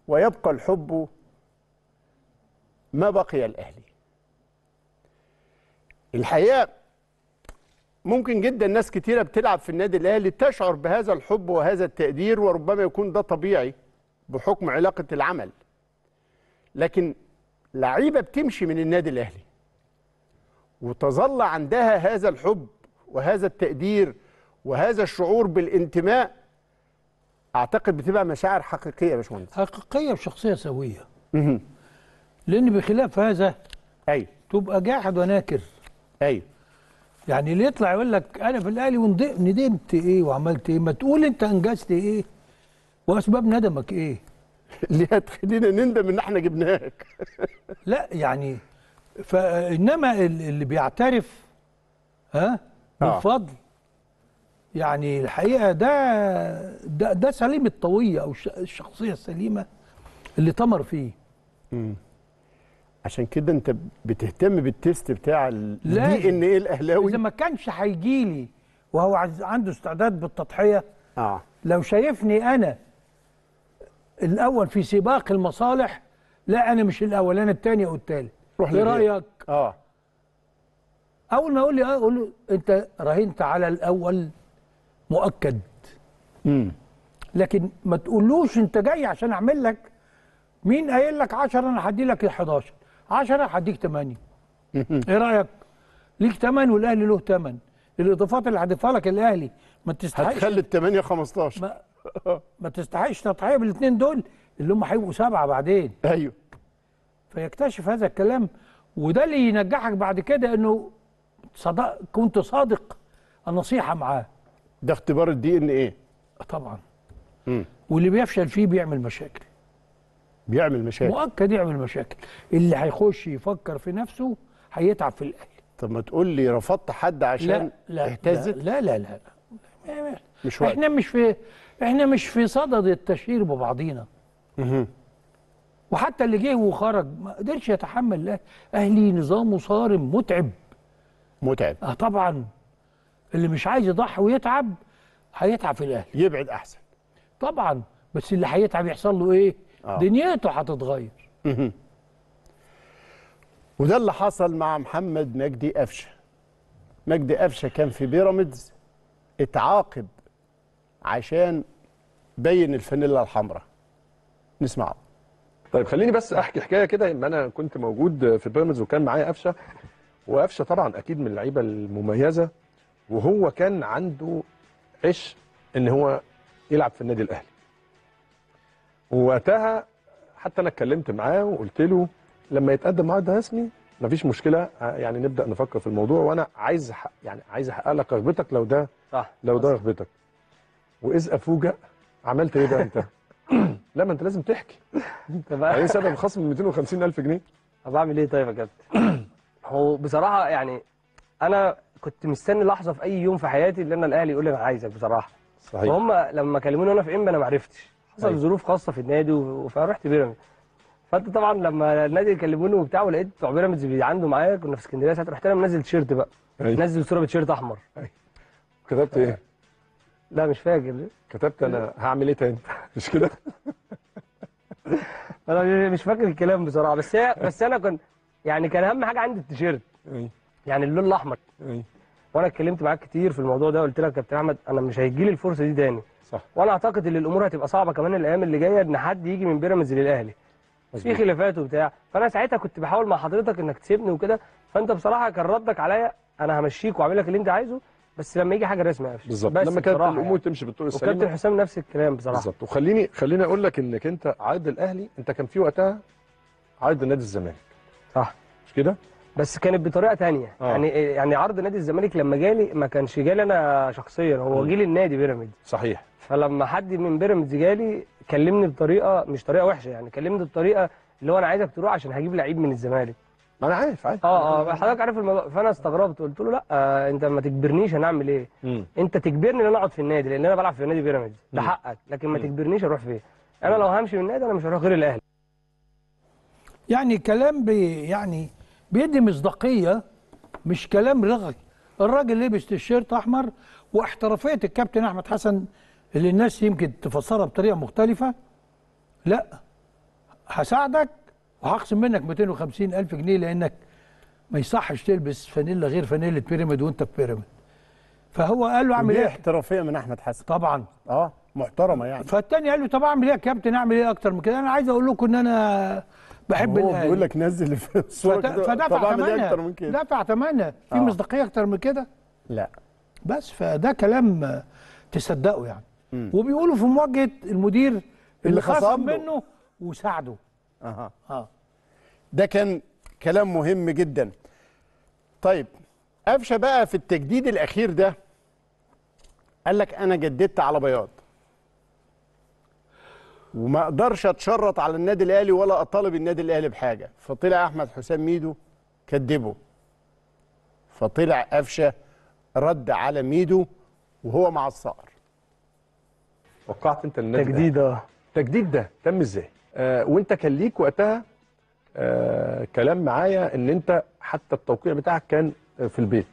ويبقى الحب ما بقي الاهلي الحقيقه ممكن جدا ناس كتيره بتلعب في النادي الاهلي تشعر بهذا الحب وهذا التقدير وربما يكون ده طبيعي بحكم علاقه العمل لكن لعيبه بتمشي من النادي الاهلي وتظل عندها هذا الحب وهذا التقدير وهذا الشعور بالانتماء اعتقد بتبقى مشاعر حقيقيه يا باشمهندس حقيقيه وشخصيه سويه لان بخلاف هذا ايوه تبقى جاحد وناكر ايوه يعني اللي يطلع يقول لك انا في الاهلي وندمت ندمت ايه وعملت ايه ما تقول انت انجزت ايه واسباب ندمك ايه اللي هتخلينا نندم ان احنا جبناك لا يعني فانما ال- اللي بيعترف ها آه. بالفضل يعني الحقيقه ده ده, ده سليم الطويه او الش- الشخصيه السليمه اللي تمر فيه عشان كده انت بتهتم بالتيست بتاع الدي لازم. ان ايه الاهلاوي اذا ما كانش هيجي لي وهو عايز- عنده استعداد بالتضحيه اه لو شايفني انا الاول في سباق المصالح لا انا مش الاول انا الثاني او الثالث روح ايه لغيرك. رايك اه اول ما يقول لي اه اقول له انت راهنت على الاول مؤكد امم لكن ما تقولوش انت جاي عشان اعمل لك مين قايل لك 10 انا هدي لك ال 11 10 هديك 8 ايه رايك ليك 8 والاهلي له 8 الاضافات اللي هضيفها لك الاهلي ما تستحقش هتخلي ال 8 15 ما, ما تستحقش تضحيه بالاثنين دول اللي هم هيبقوا سبعه بعدين ايوه فيكتشف هذا الكلام وده اللي ينجحك بعد كده انه صدق كنت صادق النصيحه معاه ده اختبار الدي ان ايه طبعا مم. واللي بيفشل فيه بيعمل مشاكل بيعمل مشاكل مؤكد يعمل مشاكل اللي هيخش يفكر في نفسه هيتعب في الاهلي طب ما تقول لي رفضت حد عشان لا لا اهتزت لا لا لا, لا. مش وقت احنا مش في احنا مش في صدد التشهير ببعضينا مهم. وحتى اللي جه وخرج ما قدرش يتحمل لا اهلي نظامه صارم متعب متعب اه طبعا اللي مش عايز يضحي ويتعب هيتعب في الاهلي يبعد احسن طبعا بس اللي هيتعب يحصل له ايه آه. دنيته هتتغير مهم. وده اللي حصل مع محمد مجدي قفشه مجدي قفشه كان في بيراميدز اتعاقب عشان بين الفانيلا الحمراء نسمعه طيب خليني بس احكي حكايه كده ان انا كنت موجود في بيراميدز وكان معايا قفشه وقفشه طبعا اكيد من اللعيبه المميزه وهو كان عنده عش ان هو يلعب في النادي الاهلي ووقتها حتى انا اتكلمت معاه وقلت له لما يتقدم عرض رسمي مفيش مشكله يعني نبدا نفكر في الموضوع وانا عايز أحقق- يعني عايز احقق لك رغبتك لو ده صح لو ده رغبتك واذ افوجئ عملت ايه بقى انت؟ لا ما انت لازم تحكي طب يعني سبب خصم 250 الف جنيه طب اعمل ايه طيب يا كابتن هو بصراحه يعني انا كنت مستني لحظه في اي يوم في حياتي اللي انا الاهلي يقول لي انا عايزك بصراحه صحيح وهم لما كلموني وانا في انبا انا ما عرفتش حصل أيوة. ظروف خاصه في النادي و- فرحت بيراميدز فانت طبعا لما النادي يكلموني وبتاع ولقيت بتوع بيراميدز عنده معايا كنا في اسكندريه ساعتها رحت انا منزل تيشيرت بقى أيوة. نزل صوره بتيشيرت احمر كتبت ايه؟ لا مش فاكر كتبت انا هعمل ايه تاني؟ مش كده؟ انا مش فاكر الكلام بصراحه بس هي بس انا كنت يعني كان اهم حاجه عندي التيشيرت ايوه يعني اللون الاحمر ايوه وانا اتكلمت معاك كتير في الموضوع ده قلت لك يا كابتن احمد انا مش هيجي لي الفرصه دي تاني صح وانا اعتقد ان الامور هتبقى صعبه كمان الايام اللي جايه ان حد يجي من بيراميدز للاهلي في مظبوط. خلافات وبتاع فانا ساعتها كنت بحاول مع حضرتك انك تسيبني وكده فانت بصراحه كان ردك عليا انا همشيك واعمل لك اللي انت عايزه بس لما يجي حاجه رسمي يا قفشه بالظبط بس لما كانت بصراحة الامور يعني. تمشي بالطرق وكابتن السليمه حسام نفس الكلام بصراحه بالظبط وخليني خليني اقول لك انك انت عرض الاهلي انت كان في وقتها عرض نادي الزمالك صح مش كده؟ بس كانت بطريقه تانية آه. يعني يعني عرض نادي الزمالك لما جالي ما كانش جالي انا شخصيا هو مم. جالي النادي بيراميدز صحيح فلما حد من بيراميدز جالي كلمني بطريقه مش طريقه وحشه يعني كلمني بطريقه اللي هو انا عايزك تروح عشان هجيب لعيب من الزمالك ما انا عارف عارف اه اه حضرتك عارف الموضوع فانا استغربت قلت له لا آه انت ما تجبرنيش انا اعمل ايه مم. انت تجبرني ان انا اقعد في النادي لان انا بلعب في نادي بيراميدز ده مم. حقك لكن ما مم. تجبرنيش اروح فين انا لو همشي من النادي انا مش هروح غير الاهلي يعني كلام بي يعني بيدي مصداقيه مش كلام رغي الراجل لبس تيشيرت احمر واحترافيه الكابتن احمد حسن اللي الناس يمكن تفسرها بطريقه مختلفه لا هساعدك وهخصم منك 250 الف جنيه لانك ما يصحش تلبس فانيلا غير فانيلا بيراميد وانت في بيراميد فهو قال له اعمل دي ايه احترافيه من احمد حسن طبعا اه محترمه يعني فالتاني قال له طب اعمل ايه يا كابتن اعمل ايه اكتر من كده انا عايز اقول لكم ان انا بحب هو الاهلي بيقول لك نزل في الصوره فد- كده فدفع طب اعمل ايه اكتر ثمنها من كده دفع ثمنها في آه. مصداقيه اكتر من كده لا بس فده كلام آه، تصدقه يعني وبيقولوا في مواجهه المدير اللي, اللي خصم خصم له. منه وساعده اها اه ده كان كلام مهم جدا طيب قفشه بقى في التجديد الاخير ده قال لك انا جددت على بياض وما اقدرش اتشرط على النادي الاهلي ولا اطالب النادي الاهلي بحاجه فطلع احمد حسام ميدو كدبه فطلع قفشه رد على ميدو وهو مع الصقر وقعت انت النادي الأهلي. تجديد اه التجديد ده تم ازاي؟ آه وانت كان ليك وقتها آه كلام معايا ان انت حتى التوقيع بتاعك كان آه، في البيت.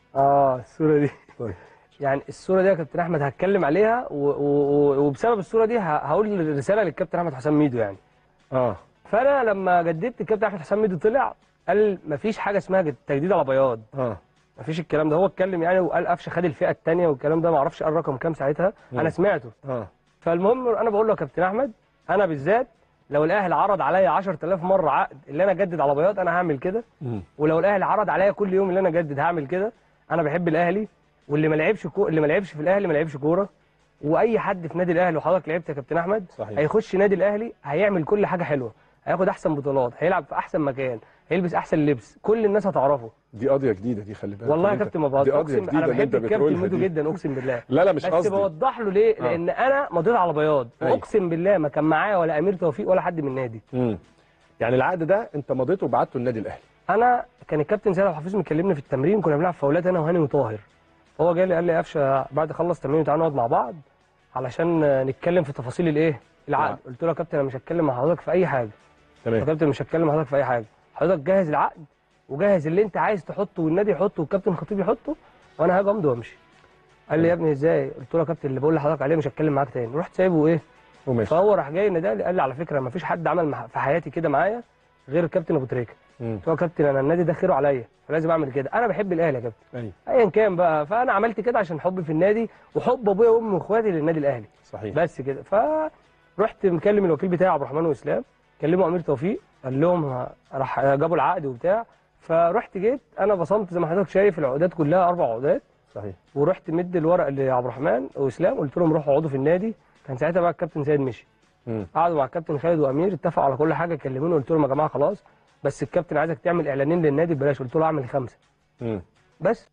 اه الصوره دي طيب. يعني الصوره دي يا كابتن احمد هتكلم عليها و... و... و... وبسبب الصوره دي ه... هقول رساله للكابتن احمد حسام ميدو يعني اه فانا لما جددت الكابتن احمد حسام ميدو طلع قال مفيش حاجه اسمها جد- تجديد على بياض اه مفيش الكلام ده هو اتكلم يعني وقال قفشه خد الفئه الثانيه والكلام ده ما اعرفش قال رقم كام ساعتها انا سمعته اه فالمهم انا بقول له يا كابتن احمد انا بالذات لو الاهلي عرض عليا 10000 مره عقد اللي انا اجدد على بياض انا هعمل كده مم. ولو الاهلي عرض عليا كل يوم اللي انا اجدد هعمل كده انا بحب الاهلي واللي ما لعبش كو... اللي ما لعبش في الاهلي ما لعبش كوره واي حد في نادي الاهلي وحضرتك لعبت يا كابتن احمد صحيح. هيخش نادي الاهلي هيعمل كل حاجه حلوه هياخد احسن بطولات هيلعب في احسن مكان هيلبس احسن لبس كل الناس هتعرفه دي قضيه جديده دي خلي بالك والله يا أنت- كابتن ما دي بهزر قضيه اقسم جديده انا اللي بحب انت الكابتن بتقولها ميدو دي. جدا اقسم بالله لا لا مش بس قصدي بوضح له ليه آه. لان انا مضيت على بياض أيوة. واقسم بالله ما كان معايا ولا امير توفيق ولا حد من النادي مم. يعني العقد ده انت مضيته وبعته النادي الاهلي انا كان الكابتن سيد عبد الحفيظ مكلمني في التمرين كنا بنلعب فاولات انا وهاني وطاهر هو جاي لي قال لي يا قفشه بعد خلص تمرين تعالى نقعد مع بعض علشان نتكلم في تفاصيل الايه العقد العقد. قلت له يا كابتن انا مش هتكلم مع حضرتك في اي حاجه يا تمام كابتن مش هتكلم مع حضرتك في اي حاجه حضرتك جهز العقد وجهز اللي انت عايز تحطه والنادي يحطه والكابتن خطيب يحطه وانا هاجي امضي وامشي قال لي يا ابني ازاي قلت له يا كابتن اللي بقول لحضرتك عليه مش هتكلم معاك تاني رحت سايبه ايه وماشي فهو راح جاي نادالي قال لي على فكره ما فيش حد عمل مع- في حياتي كده معايا غير الكابتن ابو تريكه مم. قلت له يا كابتن انا النادي ده خيره عليا فلازم اعمل كده انا بحب الاهلي يا كابتن ايوه ايا كان بقى فانا عملت كده عشان حبي في النادي وحب ابويا وامي واخواتي للنادي الاهلي صحيح بس كده فرحت مكلم الوكيل بتاعي عبد الرحمن واسلام كلمه امير توفيق قال لهم ه- راح جابوا العقد وبتاع فرحت جيت انا بصمت زي ما حضرتك شايف العقودات كلها اربع عقودات صحيح ورحت مد الورق لعبد الرحمن واسلام قلت لهم روحوا اقعدوا في النادي كان ساعتها بقى الكابتن سيد مشي مم. قعدوا مع الكابتن خالد وامير اتفقوا على كل حاجه كلموني قلت لهم يا جماعه خلاص بس الكابتن عايزك تعمل اعلانين للنادي ببلاش قلت له اعمل خمسه مم. بس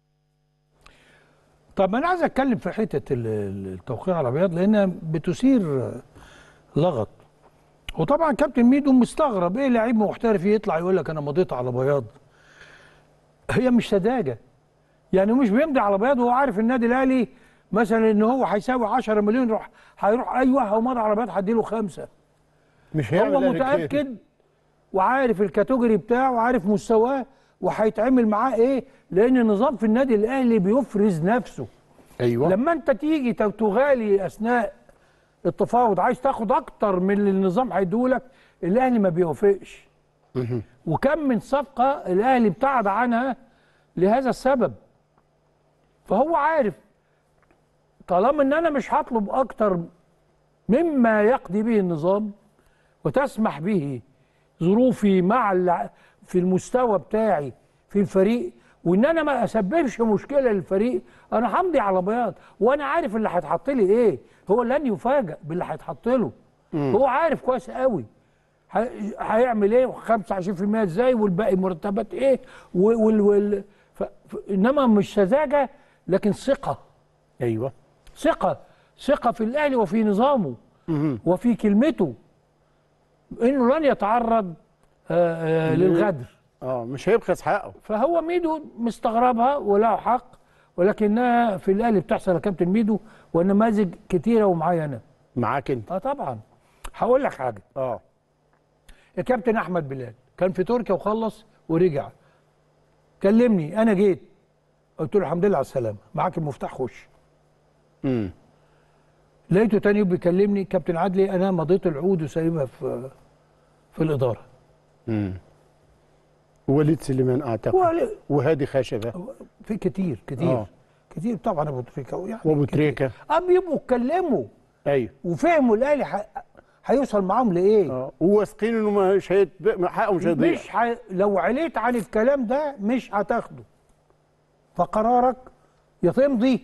طب انا عايز اتكلم في حته ال- ال- التوقيع على بياض لانها بتثير لغط وطبعا كابتن ميدو مستغرب ايه لعيب محترف يطلع يقول لك انا مضيت على بياض هي مش سذاجه يعني مش بيمضي على بياض وهو عارف النادي الاهلي مثلا ان هو هيساوي 10 مليون يروح هيروح ايوه هو مضى على بياض هديله خمسه مش هو هيعمل ذلك خير. متاكد وعارف الكاتيجوري بتاعه وعارف مستواه وهيتعمل معاه ايه لان النظام في النادي الاهلي بيفرز نفسه ايوه لما انت تيجي ت- تغالي اثناء التفاوض عايز تاخد اكتر من اللي النظام هيديهولك الاهلي ما بيوافقش وكم من صفقه الاهلي ابتعد عنها لهذا السبب فهو عارف طالما ان انا مش هطلب اكتر مما يقضي به النظام وتسمح به ظروفي مع الع- في المستوى بتاعي في الفريق وان انا ما اسببش مشكله للفريق انا همضي على بياض وانا عارف اللي هيتحط لي ايه هو لن يفاجئ باللي هيتحط له هو عارف كويس قوي ه- هيعمل ايه 25% ازاي والباقي مرتبات ايه وال وال وال ف... ف... انما مش سذاجه لكن ثقه ايوه ثقة ثقة في الأهلي وفي نظامه وفي كلمته إنه لن يتعرض آه، آه، للغدر اه مش هيبخس حقه فهو ميدو مستغربها وله حق ولكنها في الأهلي بتحصل يا كابتن ميدو ونماذج كتيرة ومعايا أنا معاك انت اه طبعا هقول لك حاجة اه الكابتن أحمد بلال كان في تركيا وخلص ورجع كلمني أنا جيت قلت له الحمد لله على السلامة معاك المفتاح خش امم لقيته تاني يوم بيكلمني كابتن عدلي انا مضيت العقود وسايبها في في الاداره وليد سليمان اعتقد ولا- وهادي خشبه في كتير كتير آه. كتير طبعا ابو تريكه يعني وابو كتير. تريكه اه بيبقوا اتكلموا ايوه وفهموا الاهلي ح- هيوصل معاهم لايه اه وواثقين انه مش هيت... حقه مش هيضيع مش ح... لو عليت عن الكلام ده مش هتاخده فقرارك يا تمضي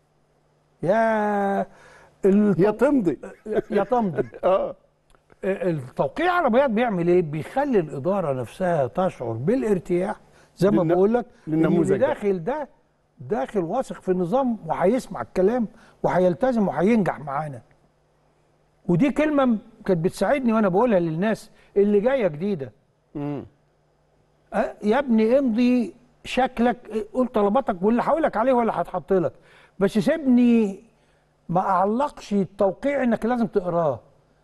يا الت... يا تمضي يا تمضي اه التوقيع على بياض بيعمل ايه بيخلي الاداره نفسها تشعر بالارتياح زي ما للن- بقول لك إن للنموذج اللي ده. داخل ده داخل واثق في النظام وهيسمع الكلام وهيلتزم وهينجح معانا ودي كلمه م- كانت بتساعدني وانا بقولها للناس اللي جايه جديده مم. أه يا ابني امضي شكلك قول طلباتك واللي هقولك عليه ولا هتحط لك بس سيبني ما اعلقش التوقيع انك لازم تقراه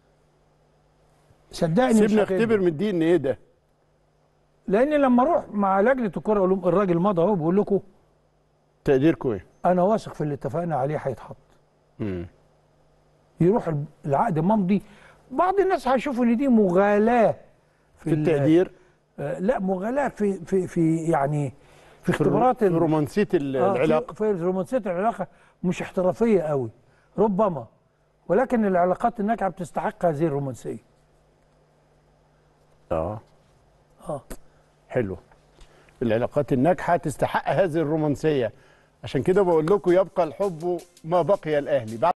صدقني مش سيبني هتقدر. اختبر من الدي ان ايه ده لان لما اروح مع لجنه الكره اقول لهم الراجل مضى اهو بقول لكم تقديركم ايه؟ انا واثق في اللي اتفقنا عليه هيتحط مم. يروح العقد ممضي بعض الناس هيشوفوا ان دي مغالاه في ال- التقدير آه، لا مغالاه في في في يعني في في الر- اختبارات في ال- رومانسيه ال- آه، في- العلاقه في رومانسيه العلاقه مش احترافيه قوي ربما ولكن العلاقات الناجحه بتستحق هذه الرومانسيه اه اه حلو العلاقات الناجحه تستحق هذه الرومانسيه عشان كده بقول لكم يبقى الحب ما بقي الاهلي بعد